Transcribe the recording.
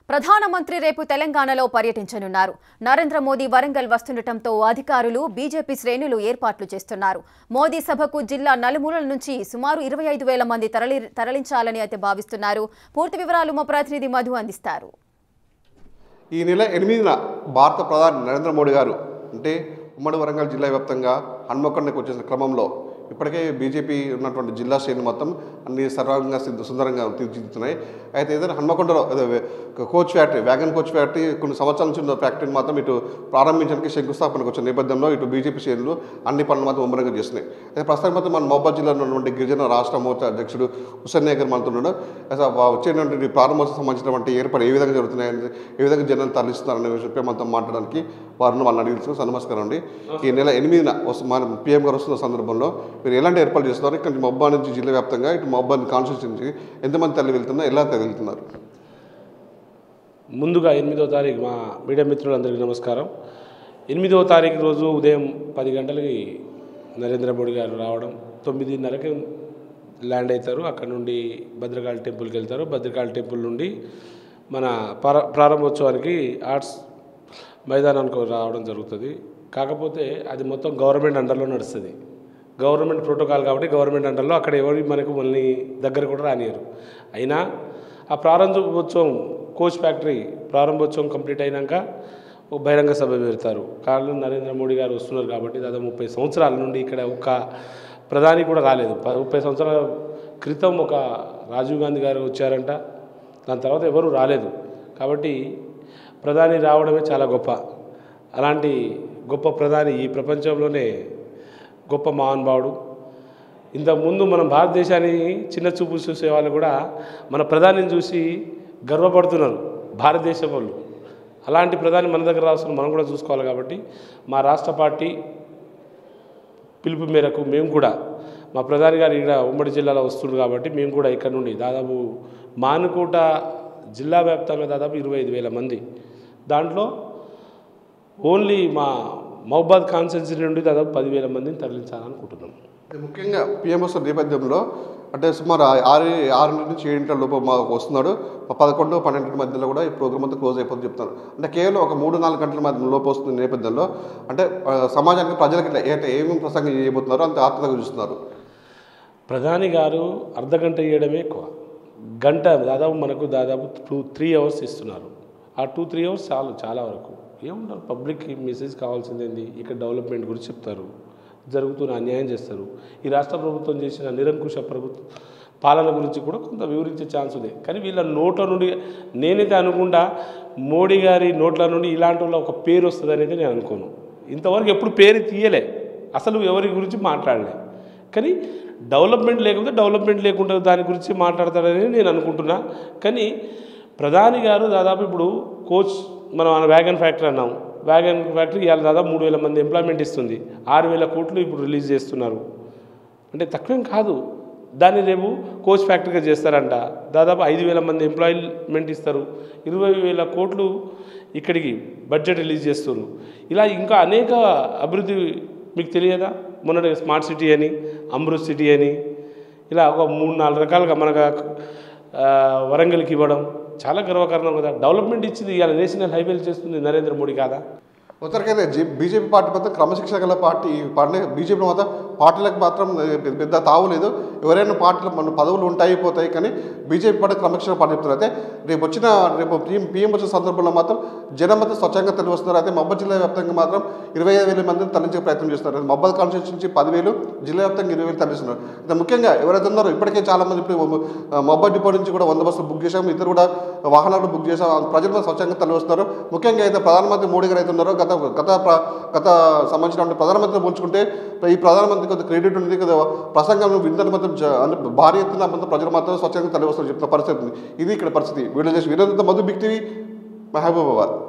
ప్రధానమంత్రి రేపు తెలంగాణలో పర్యటించనున్నారు నరేంద్ర మోదీ వరంగల్ వస్తుండటంతో అధికారులు బీజేపీ శ్రేణులు ఏర్పాట్లు చేస్తున్నారు మోదీ సభకు జిల్లా నలుమూలల నుంచి సుమారు ఇరవై ఐదు వేల మంది తరలి తరలించాలని అయితే భావిస్తున్నారు పూర్తి వివరాలు మా ప్రతినిధి మధు అందిస్తారు ఈ నెల ఎనిమిదిన భారత ప్రధాని నరేంద్ర మోడీ గారు అంటే ఉమ్మడి వరంగల్ జిల్లా వ్యాప్తంగా హన్మకొండకు వచ్చేసిన క్రమంలో ఇప్పటికే బీజేపీ ఉన్నటువంటి జిల్లా శ్రేణి మొత్తం అన్ని సర్వంగా సిద్ధ- సుందరంగా తీర్చిదిద్దుతున్నాయి అయితే ఏదైనా హన్మకొండలో అదే వే- coach factory wagon coach factory కొన్ని సంవత్సరాల నుంచి ఉన్న ఫ్యాక్టరీని మాత్రం ఇటు ప్రారంభించడానికి శంకుస్థాపనకు వచ్చిన నేపథ్యంలో ఇటు బీజేపీ శ్రేణులు అన్ని పనులు మాత్రం ముమ్మరంగా చేస్తున్నాయి అయితే ప్రస్తుతం మాత్రం మన మహబాద్ జిల్లాలో ఉన్నటువంటి గిరిజన రాష్ట్ర మోర్చా అధ్యక్షుడు హుసేన్ నాయకర్ మనతో ఉన్నాడు అసలు వా- వచ్చేటువంటి ప్రారంభోత్సవం సంబంధించినటువంటి ఏర్పాటు ఏ విధంగా జరుగుతున్నాయి అనేది, ఏ విధంగా జనం తరలిస్తున్నారనే విషయంపై మనతో మాట్లాడడానికి వారిని వాళ్ళని అడిగి తెలుసుకుని నమస్కారం అండి ఈ నెల ఎనిమిదిన వస్తు మన పీఎం గారు వస్తున్న సందర్భంలో మీరు ఎలాంటి ఏర్పాటు చేస్తున్నారు ఇక్కడ మహబాద్ నుంచి జిల్లా వ్యాప్తంగా ఇటు మహబాద్ కాన్స్టిట్యూషన్ నుంచి ఎంతమంది తల్లి వెళ్తున్నారు ఎలా తరలి వెళ్తున్నారు ముందుగా ఎనిమిదో తారీఖు మా మీడియా మిత్రులందరికీ నమస్కారం ఎనిమిదవ తారీఖు రోజు ఉదయం పది గంటలకి నరేంద్ర మోడీ గారు రావడం తొమ్మిదిన్నరకి ల్యాండ్ అవుతారు అక్కడ నుండి భద్రకాళి టెంపుల్కి వెళ్తారు భద్రకాళి టెంపుల్ నుండి మన ప్రార ప్రారంభోత్సవానికి ఆర్ట్స్ మైదానానికి రావడం జరుగుతుంది కాకపోతే అది మొత్తం గవర్నమెంట్ అండర్లో నడుస్తుంది గవర్నమెంట్ ప్రోటోకాల్ కాబట్టి గవర్నమెంట్ అండర్లో అక్కడ ఎవరి మనకు మళ్ళీ దగ్గర కూడా రానియరు అయినా ఆ ప్రారంభోత్సవం కోచ్ ఫ్యాక్టరీ ప్రారంభోత్సవం కంప్లీట్ అయినాక ఒక బహిరంగ సభ పెడతారు కారణం నరేంద్ర మోడీ గారు వస్తున్నారు కాబట్టి దాదాపు ముప్పై సంవత్సరాల నుండి ఇక్కడ ఒక ప్రధాని కూడా రాలేదు ప- ముప్పై సంవత్సరాల క్రితం ఒక రాజీవ్ గాంధీ గారు వచ్చారంట దాని తర్వాత ఎవరు రాలేదు కాబట్టి ప్రధాని రావడమే చాలా గొప్ప అలాంటి గొప్ప ప్రధాని ఈ ప్రపంచంలోనే గొప్ప మహానుభావుడు ఇంతకుముందు మనం భారతదేశాన్ని చిన్న చూపు చూసే వాళ్ళు కూడా మన ప్రధానిని చూసి గర్వపడుతున్నారు భారతదేశం వాళ్ళు అలాంటి ప్రధాని మన దగ్గర రాస్తున్న మనం కూడా చూసుకోవాలి కాబట్టి మా రాష్ట్ర పార్టీ పిలుపు మేరకు మేము కూడా మా ప్రధాని గారు ఇక్కడ ఉమ్మడి జిల్లాలో వస్తుండ్రు కాబట్టి మేము కూడా ఇక్కడ నుండి దాదాపు మానుకోట జిల్లా వ్యాప్తంగా దాదాపు ఇరవై ఐదు వేల మంది దాంట్లో ఓన్లీ మా మహబాద్ కాన్స్టిట్యూన్సీ నుండి దాదాపు పదివేల మందిని తరలించాలనుకుంటున్నాం అయితే ముఖ్యంగా పిఎం వస్తున్న నేపథ్యంలో అంటే సుమారు ఆ- ఆరు ఆరు నుంచి ఏడింటి లోపు మాకు వస్తున్నాడు పదకొండు పన్నెండింటి మధ్యలో కూడా ఈ ప్రోగ్రామ్ అంతా క్లోజ్ అయిపోతుంది చెప్తాను అంటే కేవలం ఒక మూడు నాలుగు గంటల మధ్య లోపు వస్తున్న నేపథ్యంలో అంటే ఆ, సమాజానికి ప్రజలకి ఇట్లా ఏ- ఏమేమి ప్రసంగం చేయబోతున్నారో అంత ఆత్మగా చూస్తున్నారు ప్రధాని గారు అర్ధ గంట ఇవ్వడమే ఎక్కువ గంట దాదాపు మనకు దాదాపు టూ త్రీ అవర్స్ ఇస్తున్నారు ఆ టూ త్రీ అవర్స్ చాలు చాలా వరకు ఏముంటారు పబ్లిక్కి మెసేజ్ కావాల్సింది ఏంది ఇక్కడ డెవలప్మెంట్ గురించి చెప్తారు జరుగుతున్న అన్యాయం చేస్తారు ఈ రాష్ట్ర ప్రభుత్వం చేసిన నిరంకుశ ప్రభుత్వ పాలన గురించి కూడా కొంత వివరించే ఛాన్స్ ఉంది కానీ వీళ్ళ నోట్ల నుండి నేనైతే అనుకుంటా మోడీ గారి నోట్ల నుండి ఇలాంటి వాళ్ళ ఒక పేరు వస్తుంది అనేది నేను అనుకోను ఇంతవరకు ఎప్పుడు పేరు తీయలే అసలు ఎవరి గురించి మాట్లాడలే కానీ డెవలప్మెంట్ లేకపోతే డెవలప్మెంట్ లేకుండా దాని గురించి మాట్లాడతాడని నేను అనుకుంటున్నా కానీ ప్రధాని గారు దాదాపు ఇప్పుడు కోచ్ మనం వ్యాగన్ ఫ్యాక్టరీ అన్నాం వ్యాగన్ ఫ్యాక్టరీ ఇవాళ దాదాపు మూడు వేల మంది ఎంప్లాయ్మెంట్ ఇస్తుంది ఆరు వేల కోట్లు ఇప్పుడు రిలీజ్ చేస్తున్నారు అంటే తక్కువేం కాదు దాన్ని రేపు కోచ్ ఫ్యాక్టరీగా చేస్తారంట దాదాపు ఐదు వేల మంది ఎంప్లాయ్మెంట్ ఇస్తారు ఇరవై వేల కోట్లు ఇక్కడికి బడ్జెట్ రిలీజ్ చేస్తారు ఇలా ఇంకా అనేక అభివృద్ధి మీకు తెలియదా మొన్నటి స్మార్ట్ సిటీ అని అమృత్ సిటీ అని ఇలా ఒక మూడు నాలుగు రకాలుగా మనకు ఆ, వరంగల్కి ఇవ్వడం చాలా గర్వకారణం కదా డెవలప్మెంట్ ఇచ్చింది ఇవాళ నేషనల్ హైవేలు చేస్తుంది నరేంద్ర మోడీ కాదా ఉత్తరకైతే జీ బీజేపీ పార్టీ మాత్రం క్రమశిక్షణ గల పార్టీ పార్టీ బీజేపీ మాత్రం పార్టీలకు మాత్రం ఏ, పెద్ద పెద్ద తావు లేదు ఎవరైనా పార్టీలు మన పదవులు ఉంటాయి పోతాయి కానీ బీజేపీ పార్టీ క్రమశిక్షణ పార్టీ చెప్తున్నారు అయితే రేపు వచ్చిన రేపు పీఎం పీఎం వచ్చిన సందర్భంలో మాత్రం జనం మాత్రం స్వచ్ఛంగా తెలివి వస్తున్నారు అయితే మబ్బా జిల్లా వ్యాప్తంగా మాత్రం ఇరవై ఐదు వేల మందిని తరలించే ప్రయత్నం చేస్తున్నారు మబ్బా కాన్స్టిట్యూన్సీ నుంచి పదివేలు జిల్లా వ్యాప్తంగా ఇరవై వేలు తరలిస్తున్నారు అయితే ముఖ్యంగా ఎవరైతే ఉన్నారో ఇప్పటికే చాలా మంది ఇప్పుడు మబ్బా డిపో నుంచి కూడా వంద బస్సులు బుక్ చేశాం ఇద్దరు కూడా వాహనాలు బుక్ చేశాం ప్రజలు కూడా స్వచ్ఛంగా తరలి వస్తున్నారు ముఖ్యంగా అయితే ప్రధానమంత్రి మోడీ గారు అయితే ఉన్నారో గత గత ప్ర- గత సంబంధించిన ప్రధానమంత్రి పోల్చుకుంటే ఈ ప్రధానమంత్రి కొంత క్రెడిట్ ఉంది కదా ప్రసంగం విందని మాత్రం జ- అంటే భారీ ఎత్తున మొత్తం ప్రజలు మాత్రం స్వచ్ఛంగా తరలి వస్తారు చెప్తున్న పరిస్థితి ఉంది ఇది ఇక్కడ పరిస్థితి వీడియో చేసి వీరంతా మధు బిక్టివి మహబూబాబాద్